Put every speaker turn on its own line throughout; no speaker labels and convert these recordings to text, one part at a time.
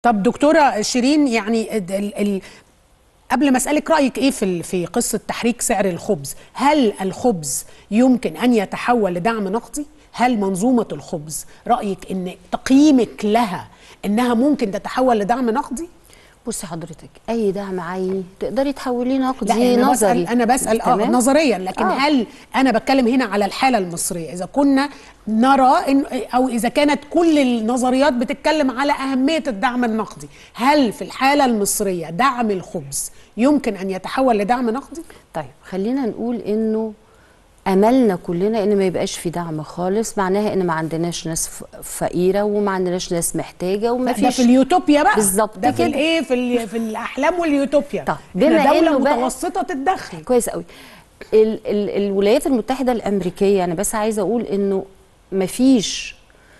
طب دكتوره شيرين يعني ال ال قبل ما اسالك رايك ايه في في قصه تحريك سعر الخبز هل الخبز يمكن ان يتحول لدعم نقدي هل منظومه الخبز رايك ان تقييمك لها انها ممكن تتحول لدعم نقدي
بصي حضرتك اي دعم عيني تقدري تحوليه
لا
نقدي
أنا
نظري
بسأل أنا بسأل آه
تمام؟
نظريا لكن
آه.
آه. هل أنا بتكلم هنا على الحالة المصرية إذا كنا نرى إن أو إذا كانت كل النظريات بتتكلم على أهمية الدعم النقدي هل في الحالة المصرية دعم الخبز يمكن أن يتحول لدعم نقدي؟
طيب خلينا نقول انه املنا كلنا ان ما يبقاش في دعم خالص معناها ان ما عندناش ناس ف- فقيره وما عندناش ناس محتاجه وما
لا، ده
فيش
في اليوتوبيا بقى
بالظبط
ده في
كده.
الايه في ال- في الاحلام واليوتوبيا
طب،
إحنا
بما
دوله
إنه بقى-
متوسطه الدخل
كويس قوي ال ال الولايات المتحده الامريكيه انا بس عايزه اقول انه مفيش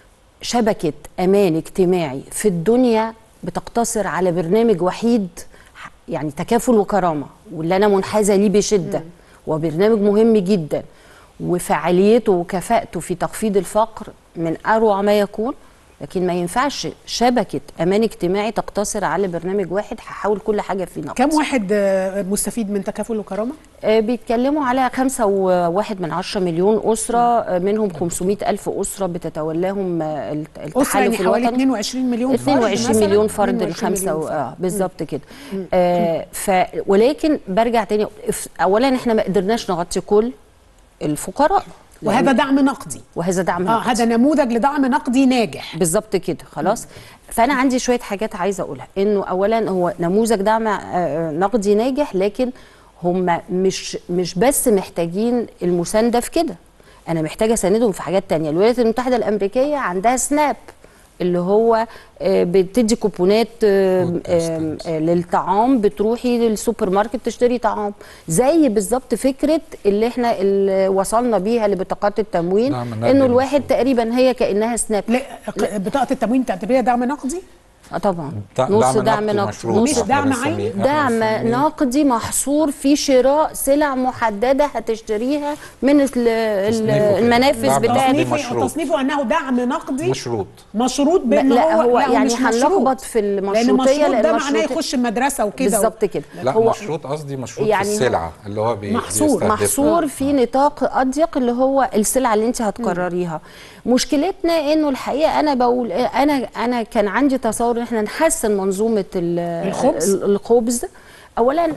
شبكه امان اجتماعي في الدنيا بتقتصر على برنامج وحيد ح- يعني تكافل وكرامه واللي انا منحازه ليه بشده وبرنامج مهم جدا وفعاليته وكفاءته في تخفيض الفقر من اروع ما يكون لكن ما ينفعش شبكه امان اجتماعي تقتصر على برنامج واحد هحاول كل حاجه فيه نقص
كم واحد آه، مستفيد من تكافل وكرامه؟
آه، بيتكلموا على خمسة وواحد من عشرة مليون أسرة آه، منهم 500 ألف أسرة بتتولاهم آه، الت-
أسرة يعني
التحالف
حوالي
الوطني
22 مليون فرد
22
مثلاً؟
مليون فرد
22
الخمسة
مليون
و-
فرد.
اه بالظبط كده آه ف ولكن برجع تاني اف- أولا احنا ما قدرناش نغطي كل الفقراء
وهذا دعم نقدي
وهذا دعم
اه
نقدي.
هذا نموذج لدعم نقدي ناجح
بالظبط كده خلاص فانا عندي شويه حاجات عايزه اقولها انه اولا هو نموذج دعم آه، نقدي ناجح لكن هم مش مش بس محتاجين المسانده في كده انا محتاجه اساندهم في حاجات تانية الولايات المتحده الامريكيه عندها سناب اللي هو آه، بتدي كوبونات آه، آه، آه، للطعام بتروحي للسوبر ماركت تشتري طعام زي بالظبط فكره اللي احنا اللي وصلنا بيها لبطاقات التموين
نعم، نقدي
انه الواحد
مشروع.
تقريبا هي كانها سناب
لا ق- بطاقه التموين تعتبريها دعم نقدي
اه طبعا
دع-
نص دعم
نقدي
نقدي
مشروط.
مش
نص
إحنا
دعم
بنسميه-
عيني؟
إحنا
دعم
بنسميه-
نقدي محصور في شراء سلع محدده هتشتريها من ال- ال-
تصنيفه كده.
المنافذ
دعم
بتاعت
نقدي.
تصنيفه
مشروط.
تصنيفه انه دعم نقدي
مشروط
مشروط
لا,
بان
لا هو
لا
يعني
مش مشروط.
هنلخبط في
لان
المشروطيه
مشروط ده معناه
المشروط-
يخش المدرسه وكده
بالظبط كده
لا
هو
مشروط قصدي مشروط
يعني
في
هو-
السلعه اللي هو بي
محصور-
بيستهدفها.
محصور في نطاق اضيق اللي هو السلعه اللي انت هتقرريها مشكلتنا انه الحقيقه انا بقول انا انا كان عندي تصور ان احنا نحسن منظومه ال-
الخبز؟
ال- الخبز اولا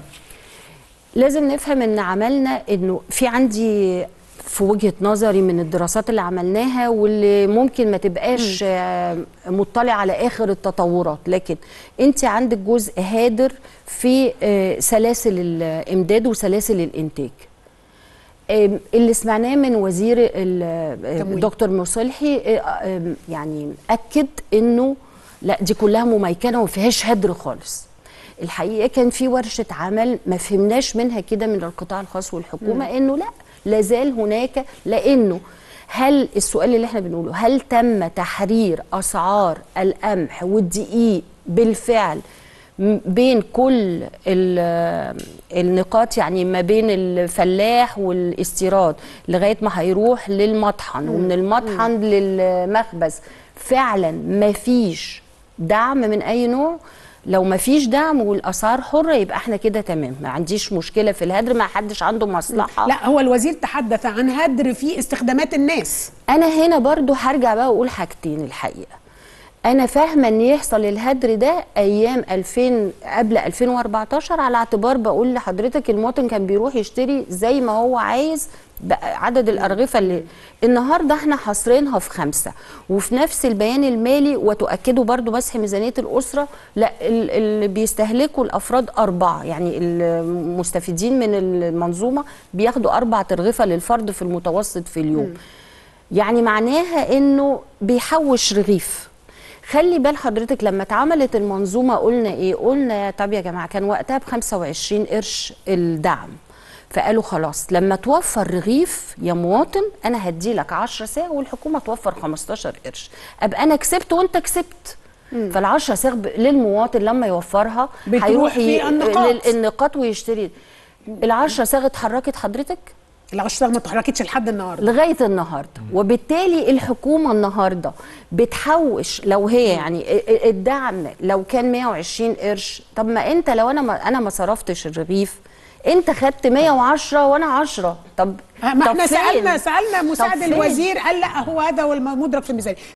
لازم نفهم ان عملنا انه في عندي في وجهه نظري من الدراسات اللي عملناها واللي ممكن ما تبقاش آه، مطلع على اخر التطورات لكن انت عندك جزء هادر في آه، سلاسل الامداد وسلاسل الانتاج آم، اللي سمعناه من وزير ال- آه،
تموين.
دكتور مصلحي آه، آم، يعني اكد انه لا دي كلها مميكنه وما فيهاش هدر خالص الحقيقه كان في ورشه عمل ما فهمناش منها كده من القطاع الخاص والحكومه انه لا لازال هناك لانه هل السؤال اللي احنا بنقوله هل تم تحرير اسعار القمح والدقيق بالفعل م- بين كل ال- النقاط يعني ما بين الفلاح والاستيراد لغايه ما هيروح للمطحن ومن المطحن للمخبز فعلا ما فيش دعم من اي نوع لو ما فيش دعم والاسعار حره يبقى احنا كده تمام ما عنديش مشكله في الهدر ما حدش عنده مصلحه
لا هو الوزير تحدث عن هدر في استخدامات الناس
انا هنا برضو هرجع بقى واقول حاجتين الحقيقه انا فاهمه ان يحصل الهدر ده ايام 2000 قبل 2014 على اعتبار بقول لحضرتك المواطن كان بيروح يشتري زي ما هو عايز بقى عدد الارغفه اللي النهارده احنا حاصرينها في خمسه وفي نفس البيان المالي وتؤكدوا برضو مسح ميزانيه الاسره لا ال- اللي بيستهلكوا الافراد اربعه يعني المستفيدين من المنظومه بياخدوا اربع ترغفه للفرد في المتوسط في اليوم يعني معناها انه بيحوش رغيف خلي بال حضرتك لما اتعملت المنظومه قلنا ايه قلنا طب يا جماعه كان وقتها ب 25 قرش الدعم فقالوا خلاص لما توفر رغيف يا مواطن انا هدي لك 10 ساعه والحكومه توفر 15 قرش ابقى انا كسبت وانت كسبت فال10 ساغ ب- للمواطن لما يوفرها
بتروح
هيروح
في
ي-
النقاط.
لل- النقاط ويشتري ال10 ساغ اتحركت حضرتك
الاشتراك ما اتحركتش لحد النهارده
لغايه النهارده وبالتالي الحكومه النهارده بتحوش لو هي يعني الدعم لو كان 120 قرش طب ما انت لو انا ما انا ما صرفتش الرغيف انت خدت 110 وانا 10 طب
ما
طب
احنا
فين؟
سالنا سالنا
طب
مساعد
فين؟
الوزير قال لا هو هذا هو المدرك في الميزانيه